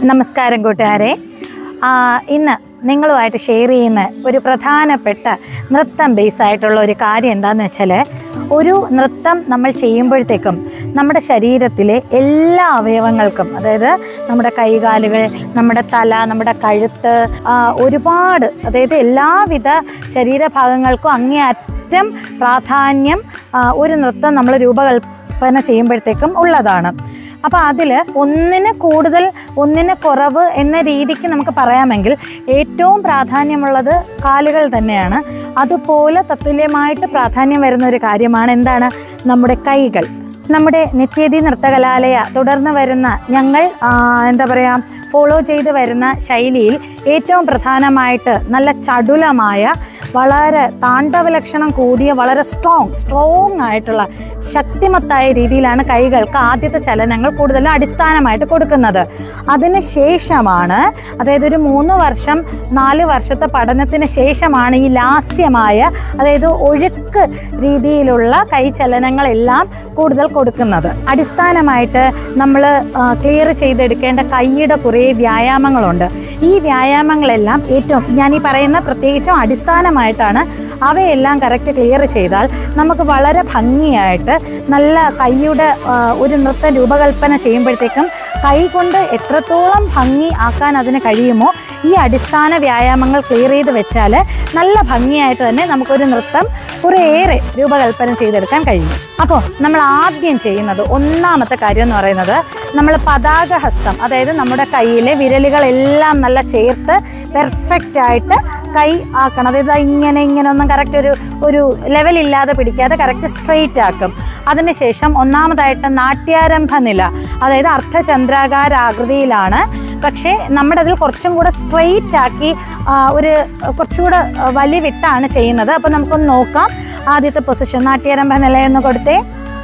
നമസ്കാരം കൂട്ടുകാരെ ആ, ഇന്ന് നിങ്ങളുമായിട്ട് ഷെയർ ചെയ്യുന്ന ഒരു പ്രധാനപ്പെട്ട നൃത്തം ബേസ് ആയിട്ടുള്ള ഒരു കാര്യം എന്താണെന്ന് വെച്ചാൽ ഒരു നൃത്തം നമ്മൾ ചെയ്യുമ്പോഴത്തേക്കും നമ്മുടെ ശരീരത്തിലെ എല്ലാ അവയവങ്ങൾക്കും അതായത് നമ്മുടെ കൈകാലുകൾ നമ്മുടെ തല നമ്മുടെ കഴുത്ത് ആ, ഒരുപാട് അതായത് എല്ലാവിധ ശരീരഭാഗങ്ങൾക്കും അങ്ങേയറ്റം പ്രാധാന്യം ആ, ഒരു നൃത്തം നമ്മൾ രൂപകൽപ്പന ചെയ്യുമ്പോഴത്തേക്കും ഉള്ളതാണ് അപ്പോൾ അതിൽ ഒന്നിന് കൂടുതൽ ഒന്നിന് കുറവ് എന്ന രീതിക്ക് നമുക്ക് പറയാമെങ്കിൽ ഏറ്റവും പ്രാധാന്യമുള്ളത് കാലുകൾ തന്നെയാണ് അതുപോലെ തത്തുല്യമായിട്ട് പ്രാധാന്യം വരുന്ന ഒരു കാര്യമാണ് എന്താണ് നമ്മുടെ കൈകൾ നമ്മുടെ നിത്യതി നൃത്തകലാലയ തുടർന്ന് വരുന്ന ഞങ്ങൾ ആ, എന്താ പറയുക ഫോളോ ചെയ്ത് വരുന്ന ശൈലിയിൽ ഏറ്റവും പ്രധാനമായിട്ട് നല്ല ചടുലമായ വളരെ താണ്ഡവ ലക്ഷണം കൂടിയ വളരെ സ്ട്രോങ് സ്ട്രോങ് ആയിട്ടുള്ള ശക്തിമത്തായ രീതിയിലാണ് കൈകൾക്ക് ആദ്യത്തെ ചലനങ്ങൾ കൂടുതലും അടിസ്ഥാനമായിട്ട് കൊടുക്കുന്നത് അതിന് ശേഷമാണ് അതായത് ഒരു മൂന്ന് വർഷം നാല് വർഷത്തെ പഠനത്തിന് ശേഷമാണ് ഈ ലാസ്യമായ അതായത് ഒഴുക്ക് രീതിയിലുള്ള കൈ ചലനങ്ങളെല്ലാം കൂടുതൽ കൊടുക്കുന്നത് അടിസ്ഥാനമായിട്ട് നമ്മൾ ക്ലിയർ ചെയ്തെടുക്കേണ്ട കൈയുടെ കുറേ വ്യായാമങ്ങളുണ്ട് ഈ വ്യായാമങ്ങളെല്ലാം ഏറ്റവും ഞാൻ ഈ പറയുന്ന പ്രത്യേകിച്ചും അടിസ്ഥാനമായിട്ടാണ് അവയെല്ലാം കറക്റ്റ് ക്ലിയർ ചെയ്താൽ നമുക്ക് വളരെ ഭംഗിയായിട്ട് നല്ല കൈയുടെ ആ, ഒരു നൃത്ത രൂപകൽപ്പന ചെയ്യുമ്പോഴത്തേക്കും കൈ കൊണ്ട് എത്രത്തോളം ഭംഗി ആക്കാൻ അതിന് കഴിയുമോ ഈ അടിസ്ഥാന വ്യായാമങ്ങൾ ക്ലിയർ ചെയ്ത് വെച്ചാൽ നല്ല ഭംഗിയായിട്ട് തന്നെ നമുക്കൊരു നൃത്തം കുറേയേറെ രൂപകൽപ്പന ചെയ്തെടുക്കാൻ കഴിയും അപ്പോൾ നമ്മൾ ആദ്യം ചെയ്യുന്നത് ഒന്നാമത്തെ കാര്യം എന്ന് പറയുന്നത് നമ്മൾ പതാകഹസ്തം അതായത് നമ്മുടെ കയ്യിലെ വിരലുകളെല്ലാം നല്ല ചേർത്ത് പെർഫെക്റ്റ് ആയിട്ട് കൈ ആക്കണം അതായത് ദാ ഇങ്ങനെ ഇങ്ങനെ ഒന്നും കറക്റ്റ് ഒരു ഒരു ലെവലില്ലാതെ പിടിക്കാതെ കറക്റ്റ് സ്ട്രെയിറ്റ് ആക്കും അതിനുശേഷം ഒന്നാമതായിട്ട് നാട്യാരംഭ നില അതായത് അർദ്ധചന്ദ്രാകാരാകൃതിയിലാണ് പക്ഷേ നമ്മുടെ അതിൽ കുറച്ചും കൂടെ സ്ട്രെയിറ്റ് ആക്കി ആ, ഒരു കുറച്ചുകൂടെ വലിയ വിട്ടാണ് ചെയ്യുന്നത് അപ്പോൾ നമുക്കൊന്ന് നോക്കാം ആദ്യത്തെ പൊസിഷൻ നാട്യാരംഭ നില എന്ന് കൊടുത്തേ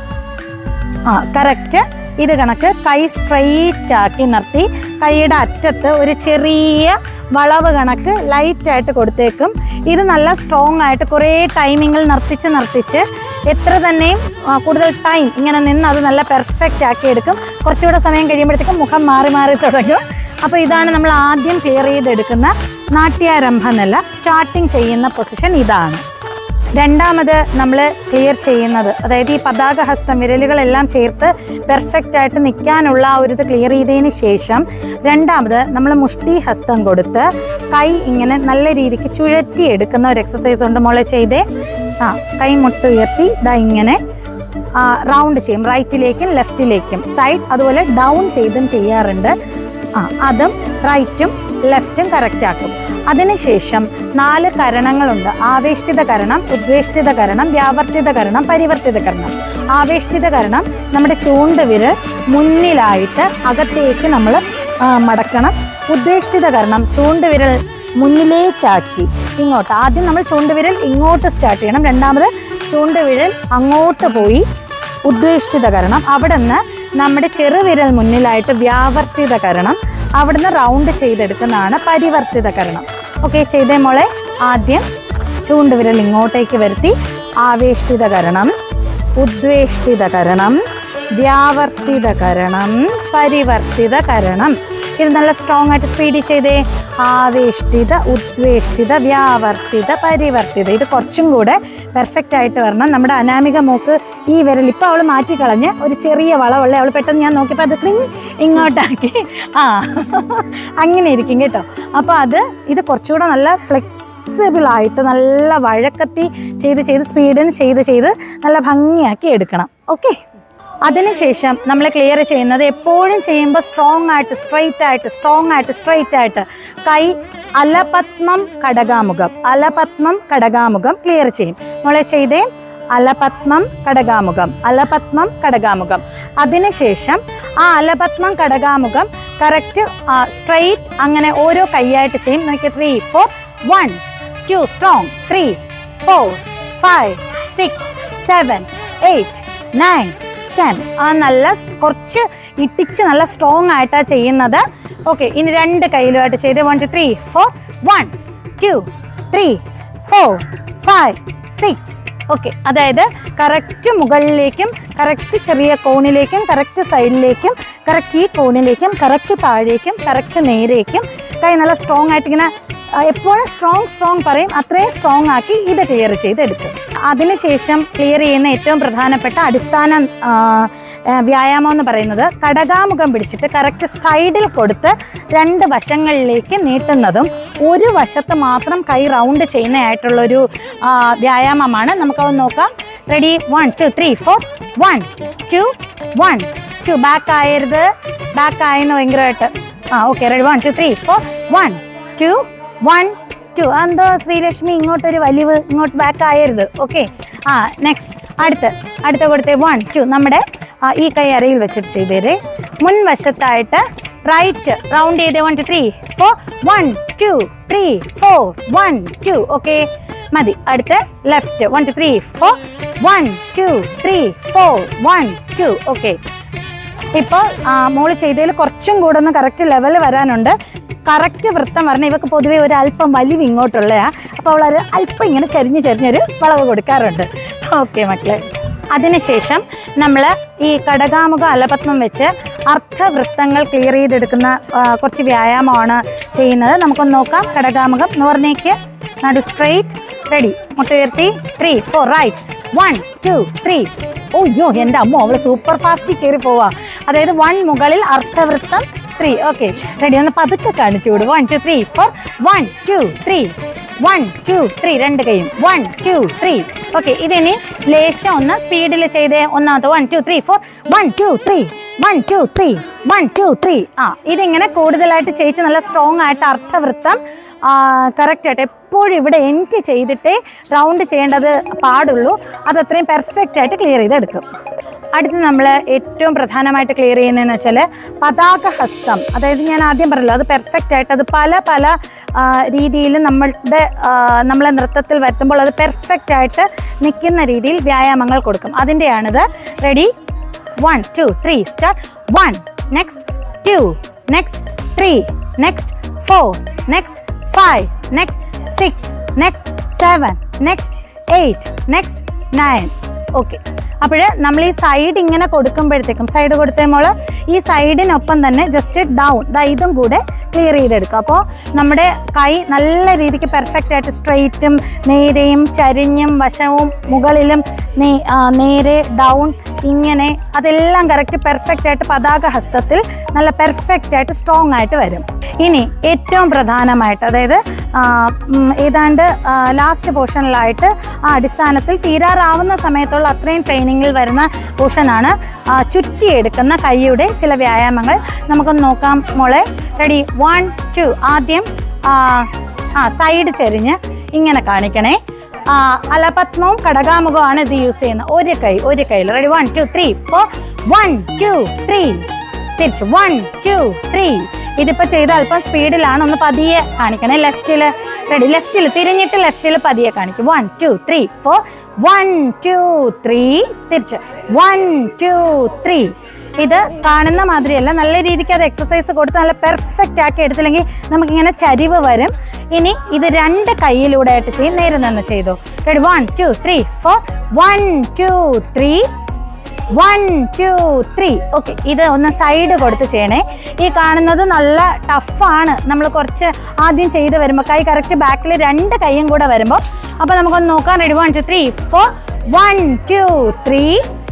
ആ കറക്റ്റ് ഇത് കണക്ക് കൈ സ്ട്രെയിറ്റ് ആക്കി നിർത്തി കൈയുടെ അറ്റത്ത് ഒരു ചെറിയ വളവ് കണക്ക് ലൈറ്റായിട്ട് കൊടുത്തേക്കും ഇത് നല്ല സ്ട്രോങ് ആയിട്ട് കുറേ ടൈമിങ്ങിൽ നിർത്തിച്ച് നിർത്തിച്ച് എത്ര തന്നെയും ആ, കൂടുതൽ ടൈം ഇങ്ങനെ നിന്ന് അത് നല്ല പെർഫെക്റ്റ് ആക്കി എടുക്കും കുറച്ചുകൂടെ സമയം കഴിയുമ്പോഴത്തേക്കും മുഖം മാറി മാറി തുടങ്ങും അപ്പോൾ ഇതാണ് നമ്മൾ ആദ്യം ക്ലിയർ ചെയ്തെടുക്കുന്ന നാട്യാരംഭ നില സ്റ്റാർട്ടിങ് ചെയ്യുന്ന പൊസിഷൻ ഇതാണ് രണ്ടാമത് നമ്മൾ ക്ലിയർ ചെയ്യുന്നത് അതായത് ഈ പതാകഹസ്തം വിരലുകളെല്ലാം ചേർത്ത് പെർഫെക്റ്റ് ആയിട്ട് നിൽക്കാനുള്ള ആ ഒരു ഇത് ക്ലിയർ ചെയ്തതിന് ശേഷം രണ്ടാമത് നമ്മൾ മുഷ്ടി ഹസ്തം കൊടുത്ത് കൈ ഇങ്ങനെ നല്ല രീതിക്ക് ചുഴറ്റി എടുക്കുന്ന ഒരു എക്സസൈസ് ഉണ്ട് മോളെ ചെയ്തേ ആ കൈ മുട്ട് ഉയർത്തി ഇതാ ഇങ്ങനെ റൗണ്ട് ചെയ്യും റൈറ്റിലേക്കും ലെഫ്റ്റിലേക്കും സൈഡ് അതുപോലെ ഡൗൺ ചെയ്തും ചെയ്യാറുണ്ട് ആ അതും റൈറ്റും ലെഫ്റ്റും കറക്റ്റ് ആക്കും അതിനുശേഷം നാല് കരണങ്ങളുണ്ട് ആവേഷ്ടിത കരണം ഉദ്വേഷ്ടിത കരണം വ്യാവർത്തിത കരണം പരിവർത്തിത കരണം ആവേഷ്ടിത കരണം നമ്മുടെ ചൂണ്ടുവിരൽ മുന്നിലായിട്ട് അകത്തേക്ക് നമ്മൾ മടക്കണം ഉദ്വേഷ്ടിത കരണം ചൂണ്ടുവിരൽ മുന്നിലേക്കാക്കി ഇങ്ങോട്ട് ആദ്യം നമ്മൾ ചൂണ്ടുവിരൽ ഇങ്ങോട്ട് സ്റ്റാർട്ട് ചെയ്യണം രണ്ടാമത് ചൂണ്ടുവിരൽ അങ്ങോട്ട് പോയി ഉദ്വേഷ്ടിത കരണം അവിടെ നിന്ന് നമ്മുടെ ചെറുവിരൽ മുന്നിലായിട്ട് വ്യാവർത്തിത കരണം അവിടുന്ന് റൗണ്ട് ചെയ്തെടുക്കുന്നതാണ് പരിവർത്തിത കരണം ഓക്കെ ചെയ്തേ മോളെ ആദ്യം ചൂണ്ടുവിരൽ ഇങ്ങോട്ടേക്ക് വരുത്തി ആവേഷ്ടിത കരണം ഉദ്വേഷ്ടിത കരണം വ്യാവർത്തിത കരണം പരിവർത്തിത കരണം ഇത് നല്ല സ്ട്രോങ് ആയിട്ട് സ്പീഡിൽ ചെയ്തേ ആവേഷ്ടിത ഉദ്വേഷ്ടിത വ്യാവർത്തിത പരിവർത്തിത ഇത് കുറച്ചും കൂടെ പെർഫെക്റ്റ് ആയിട്ട് വരണം നമ്മുടെ അനാമിക മൂക്ക് ഈ വിരൽ ഇപ്പം അവൾ മാറ്റിക്കളഞ്ഞ് ഒരു ചെറിയ വളവുള്ള അവൾ പെട്ടെന്ന് ഞാൻ നോക്കിയപ്പോൾ അത് ക്ലിങ് ഇങ്ങോട്ടാക്കി ആ അങ്ങനെ ഇരിക്കും കേട്ടോ അപ്പോൾ അത് ഇത് കുറച്ചുകൂടെ നല്ല ഫ്ലെക്സിബിൾ ആയിട്ട് നല്ല വഴക്കത്തി ചെയ്ത് ചെയ്ത് സ്പീഡിന് ചെയ്ത് ചെയ്ത് നല്ല ഭംഗിയാക്കി എടുക്കണം ഓക്കെ അതിനുശേഷം നമ്മൾ ക്ലിയർ ചെയ്യുന്നത് എപ്പോഴും ചെയ്യുമ്പോൾ സ്ട്രോങ് ആയിട്ട് സ്ട്രെയിറ്റ് ആയിട്ട് സ്ട്രോങ് ആയിട്ട് സ്ട്രെയിറ്റ് ആയിട്ട് കൈ അലപത്മം കടകാമുഖം അലപത്മം കടകാമുഖം ക്ലിയർ ചെയ്യും നമ്മളെ ചെയ്തേ അലപത്മം കടകാമുഖം അലപത്മം കടകാമുഖം അതിനുശേഷം ആ അലപത്മം കടകാമുഖം കറക്റ്റ് സ്ട്രെയിറ്റ് അങ്ങനെ ഓരോ കൈയായിട്ട് ചെയ്യും നോക്കിയ three four one two strong three four five six seven eight nine ten ആ നല്ല സ് കുറച്ച് ഇട്ടിച്ച് നല്ല സ്ട്രോങ് ആയിട്ടാണ് ചെയ്യുന്നത് ഓക്കെ ഇനി രണ്ട് കയ്യിലുമായിട്ട് ചെയ്ത് one two three four one two three four five six okay അതായത് കറക്റ്റ് മുകളിലേക്കും കറക്റ്റ് ചെറിയ കോണിലേക്കും കറക്റ്റ് സൈഡിലേക്കും കറക്റ്റ് ഈ കോണിലേക്കും കറക്റ്റ് താഴേക്കും കറക്റ്റ് നേരേക്കും കൈ നല്ല സ്ട്രോങ് ആയിട്ട് ഇങ്ങനെ ആ, എപ്പോഴും സ്ട്രോങ് സ്ട്രോങ് പറയും അത്രയും സ്ട്രോങ് ആക്കി ഇത് ക്ലിയർ ചെയ്തെടുക്കും അതിനുശേഷം ക്ലിയർ ചെയ്യുന്ന ഏറ്റവും പ്രധാനപ്പെട്ട അടിസ്ഥാന ആ, ആ, വ്യായാമം എന്ന് പറയുന്നത് കടകാമുഖം പിടിച്ചിട്ട് കറക്റ്റ് സൈഡിൽ കൊടുത്ത് രണ്ട് വശങ്ങളിലേക്ക് നീട്ടുന്നതും ഒരു വശത്ത് മാത്രം കൈ റൗണ്ട് ചെയ്യുന്നതായിട്ടുള്ളൊരു ആ, വ്യായാമമാണ് നമുക്കത് നോക്കാം ready one two three four one two one two back ആയരുത് ബാക്ക് ആയെന്ന് ഭയങ്കരമായിട്ട് ആ okay ready one two three four one two one two എന്തോ ശ്രീലക്ഷ്മി ഇങ്ങോട്ടൊരു വലിവ് ഇങ്ങോട്ട് ബാക്ക് ആയരുത് ഓക്കെ ആ നെക്സ്റ്റ് അടുത്ത് അടുത്ത കൊടുത്തേ വൺ ടു നമ്മുടെ ആ, ഈ കൈ അരയിൽ വെച്ചിട്ട് ചെയ്തേരെ മുൻവശത്തായിട്ട് റൈറ്റ് റൗണ്ട് ചെയ്തേ one two three four one two three four one two okay മതി അടുത്ത left one two three four one two three four one two okay ഇപ്പോൾ മോള് ചെയ്തതിൽ കുറച്ചും കൂടെ ഒന്ന് കറക്റ്റ് ലെവൽ വരാനുണ്ട് കറക്റ്റ് വൃത്തം വരണം ഇവക്ക് പൊതുവെ ഒരു അല്പം വലിവ് ഇങ്ങോട്ടുള്ളയാ അപ്പോൾ അവൾ ഒരു അല്പം ഇങ്ങനെ ചരിഞ്ഞ് ചരിഞ്ഞൊരു വളവ് കൊടുക്കാറുണ്ട് ഓക്കെ മക്കളെ അതിനുശേഷം നമ്മൾ ഈ കടകാമുഖ അലപത്മം വെച്ച് അർത്ഥവൃത്തങ്ങൾ ക്ലിയർ ചെയ്തെടുക്കുന്ന ആ, കുറച്ച് വ്യായാമമാണ് ചെയ്യുന്നത് നമുക്കൊന്ന് നോക്കാം കടകാമുഖം നോർന്നേക്ക് നടു സ്ട്രെയിറ്റ് റെഡി മുട്ടുയർത്തി three four right one two three ഓയ്യോ എൻ്റെ അമ്മ അവള് സൂപ്പർ ഫാസ്റ്റിൽ കയറി പോവാ അതായത് വൺ മുകളിൽ അർത്ഥവൃത്തം ത്രീ ഓക്കെ റെഡി ഒന്ന് പതുക്കെ കാണിച്ചു വിടും one two three four one two three one two three രണ്ട് കൈയും വൺ ടു ത്രീ ഓക്കെ ഇതിനി ലേശം ഒന്ന് സ്പീഡിൽ ചെയ്തേ ഒന്നാമത്തെ one two three four one two three one two three one two three ആ ഇതിങ്ങനെ കൂടുതലായിട്ട് ചെയ്യിച്ച് നല്ല സ്ട്രോങ് ആയിട്ട് അർത്ഥവൃത്തം കറക്റ്റ് ആയിട്ട് എപ്പോഴും ഇവിടെ എൻറ്റ് ചെയ്തിട്ടേ റൗണ്ട് ചെയ്യേണ്ടത് പാടുള്ളൂ അത് അത്രയും പെർഫെക്റ്റ് ആയിട്ട് ക്ലിയർ ചെയ്തെടുക്കും അടുത്ത് നമ്മൾ ഏറ്റവും പ്രധാനമായിട്ട് ക്ലിയർ ചെയ്യുന്നതെന്ന് വെച്ചാൽ പതാക ഹസ്തം അതായത് ഞാൻ ആദ്യം പറഞ്ഞല്ലോ അത് പെർഫെക്റ്റ് ആയിട്ട് അത് പല പല രീതിയിൽ നമ്മളുടെ ആ, നമ്മളെ നൃത്തത്തിൽ വരുത്തുമ്പോൾ അത് പെർഫെക്റ്റ് ആയിട്ട് നിൽക്കുന്ന രീതിയിൽ വ്യായാമങ്ങൾ കൊടുക്കും അതിൻ്റെയാണിത് ready one two three start one next two next three next four next five next six next seven next eight next nine okay അപ്പോൾ നമ്മൾ ഈ സൈഡ് ഇങ്ങനെ കൊടുക്കുമ്പോഴത്തേക്കും സൈഡ് കൊടുത്തേമോൾ ഈ സൈഡിനൊപ്പം തന്നെ ജസ്റ്റ് ഡൗൺ ദാ ഇതും കൂടെ ക്ലിയർ ചെയ്തെടുക്കുക അപ്പോൾ നമ്മുടെ കൈ നല്ല രീതിക്ക് പെർഫെക്റ്റ് ആയിട്ട് സ്ട്രെയിറ്റും നേരെയും ചരിഞ്ഞും വശവും മുകളിലും നേ- ആ, നേരെ ഡൗൺ ഇങ്ങനെ അതെല്ലാം കറക്റ്റ് പെർഫെക്റ്റ് ആയിട്ട് പതാക ഹസ്തത്തിൽ നല്ല പെർഫെക്റ്റ് ആയിട്ട് സ്ട്രോങ് ആയിട്ട് വരും ഇനി ഏറ്റവും പ്രധാനമായിട്ട് അതായത് ആ, ഉം, ഏതാണ്ട് ലാസ്റ്റ് പോർഷനിലായിട്ട് ആ അടിസ്ഥാനത്തിൽ തീരാറാവുന്ന സമയത്തുള്ള അത്രയും ട്രെയിനിങ്ങിൽ വരുന്ന പോർഷനാണ് ചുറ്റിയെടുക്കുന്ന കൈയുടെ ചില വ്യായാമങ്ങൾ നമുക്കൊന്ന് നോക്കാം മോളെ റെഡി വൺ ടു ആദ്യം ആ, ആ സൈഡ് ചെരിഞ്ഞ് ഇങ്ങനെ കാണിക്കണേ ആ, അലപത്മവും കടകാമുഖമാണ് ഇത് യൂസ് ചെയ്യുന്നത് ഒരു കൈ ഒരു കൈയിൽ ready one two three four one two three തിരിച്ച് വൺ ടു ത്രീ ഇതിപ്പോൾ ചെയ്ത അല്പം സ്പീഡിലാണ് ഒന്ന് പതിയെ കാണിക്കണേ ലെഫ്റ്റിൽ റെഡി ലെഫ്റ്റിൽ തിരിഞ്ഞിട്ട് ലെഫ്റ്റിൽ പതിയെ കാണിക്കും one two three four one two three തിരിച്ച് വൺ ടു ത്രീ ഇത് കാണുന്ന മാതിരിയല്ല നല്ല രീതിക്ക് അത് എക്സസൈസ് കൊടുത്ത് നല്ല പെർഫെക്റ്റ് ആക്കി എടുത്തില്ലെങ്കിൽ നമുക്കിങ്ങനെ ചരിവ് വരും ഇനി ഇത് രണ്ട് കൈയിലൂടെ ആയിട്ട് ചെയ്യും നേരെ നിന്ന് ചെയ്തു ready one two three four one two three one two three okay ഇത് ഒന്ന് സൈഡ് കൊടുത്ത് ചെയ്യണേ ഈ കാണുന്നത് നല്ല ടഫാണ് നമ്മൾ കുറച്ച് ആദ്യം ചെയ്ത് വരുമ്പോൾ കൈ കറക്റ്റ് ബാക്കിൽ രണ്ട് കൈയും കൂടെ വരുമ്പോൾ അപ്പോൾ നമുക്കൊന്ന് നോക്കാം ready one two three four one two three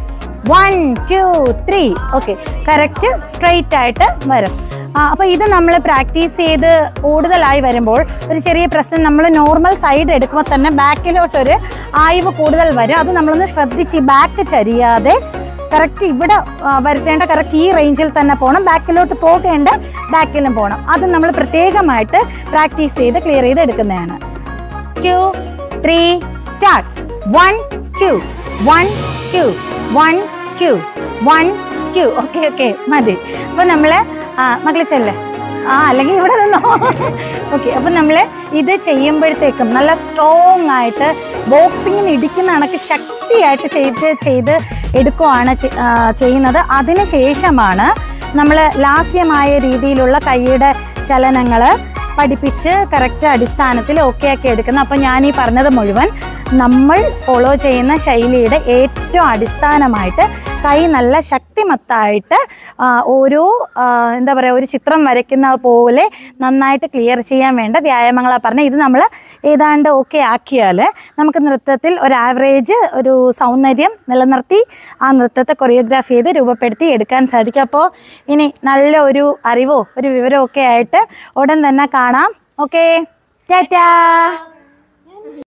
one two three okay correct straight ആയിട്ട് വരും ആ, അപ്പോൾ ഇത് നമ്മൾ പ്രാക്ടീസ് ചെയ്ത് കൂടുതലായി വരുമ്പോൾ ഒരു ചെറിയ പ്രശ്നം നമ്മൾ നോർമൽ സൈഡ് എടുക്കുമ്പോൾ തന്നെ ബാക്കിലോട്ടൊരു ആയ്വ് കൂടുതൽ വരും അത് നമ്മളൊന്ന് ശ്രദ്ധിച്ച് ഈ ബാക്ക് ചരിയാതെ കറക്റ്റ് ഇവിടെ ആ, വരുത്തേണ്ട കറക്റ്റ് ഈ റേഞ്ചിൽ തന്നെ പോകണം ബാക്കിലോട്ട് പോകേണ്ട ബാക്കിലും പോകണം അത് നമ്മൾ പ്രത്യേകമായിട്ട് പ്രാക്ടീസ് ചെയ്ത് ക്ലിയർ ചെയ്ത് എടുക്കുന്നതാണ് two three start one two one two one two one two okay okay മതി അപ്പോൾ നമ്മൾ മകളെ ചെല്ലേ ആ അല്ലെങ്കിൽ ഇവിടെ നിന്നോ ഓക്കെ അപ്പം നമ്മൾ ഇത് ചെയ്യുമ്പോഴത്തേക്കും നല്ല സ്ട്രോങ് ആയിട്ട് ബോക്സിങ്ങിന് ഇടിക്കുന്ന കണക്ക് ശക്തിയായിട്ട് ചെയ്ത് ചെയ്ത് എടുക്കുവാണ് ചെ- ആ, ചെയ്യുന്നത് അതിന് ശേഷമാണ് നമ്മൾ ലാസ്യമായ രീതിയിലുള്ള കൈയുടെ ചലനങ്ങൾ പഠിപ്പിച്ച് കറക്റ്റ് അടിസ്ഥാനത്തിൽ ഓക്കെ ആക്കി എടുക്കുന്നത് അപ്പം ഞാൻ ഈ പറഞ്ഞത് മുഴുവൻ നമ്മൾ ഫോളോ ചെയ്യുന്ന ശൈലിയുടെ ഏറ്റവും അടിസ്ഥാനമായിട്ട് കൈ നല്ല ശക്തിമത്തായിട്ട് ആ, ഓരോ ആ, എന്താ പറയുക ഒരു ചിത്രം വരയ്ക്കുന്ന പോലെ നന്നായിട്ട് ക്ലിയർ ചെയ്യാൻ വേണ്ട വ്യായാമങ്ങളാണ് പറഞ്ഞത് ഇത് നമ്മൾ ഏതാണ്ട് ഓക്കെ ആക്കിയാൽ നമുക്ക് നൃത്തത്തിൽ ഒരു ആവറേജ് ഒരു സൗന്ദര്യം നിലനിർത്തി ആ നൃത്തത്തെ കൊറിയോഗ്രാഫ് ചെയ്ത് രൂപപ്പെടുത്തി എടുക്കാൻ സാധിക്കും അപ്പോൾ ഇനി നല്ല ഒരു അറിവോ ഒരു വിവരമോ ഒക്കെ ആയിട്ട് ഉടൻ തന്നെ കാണാം ഓക്കെ ടാറ്റാ